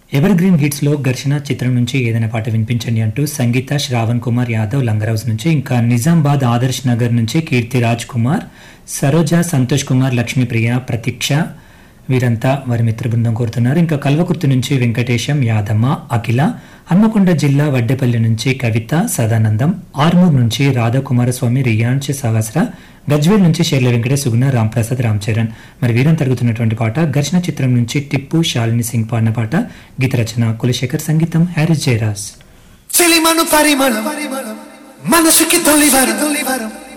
ever green hits లో ఘర్షణ చిత్రం నుంచి ఏదైనా పాట వినిపించండి అంటూ సంగీత శ్రావణ్ కుమార్ యాదవ్ లంగరౌజ్ నుంచి ఇంకా నిజామాబాద్ ఆదర్శ్ నగర్ నుంచి కీర్తి రాజ్ కుమార్ సరోజ సంతోష్ కుమార్ లక్ష్మీప్రియ ప్రతీక్ష వీరంతా వారి మిత్ర బృందం కోరుతున్నారు ఇంకా కల్వకుర్తి నుంచి వెంకటేశం యాదమ్మ అఖిల హన్మకొండ జిల్లా వడ్డేపల్లి నుంచి కవిత సదానందం ఆర్మూర్ నుంచి రాధాకుమారస్వామి రియాన్స్ సహస్ర గజ్వేల్ నుంచి షేర్ల వెంకటేష్ సుగుణ రాంప్రసాద్ రామ్ చరణ్ మరి వీరం తరుగుతున్నటువంటి పాట ఘర్షణ చిత్రం నుంచి టిప్పు శాలిని సింగ్ పాడిన పాట గీత రచన కులశేఖర్ సంగీతం హ్యారిస్ జయరాజ్ చెలిమను పరిమళం మనసుకి తొలివరం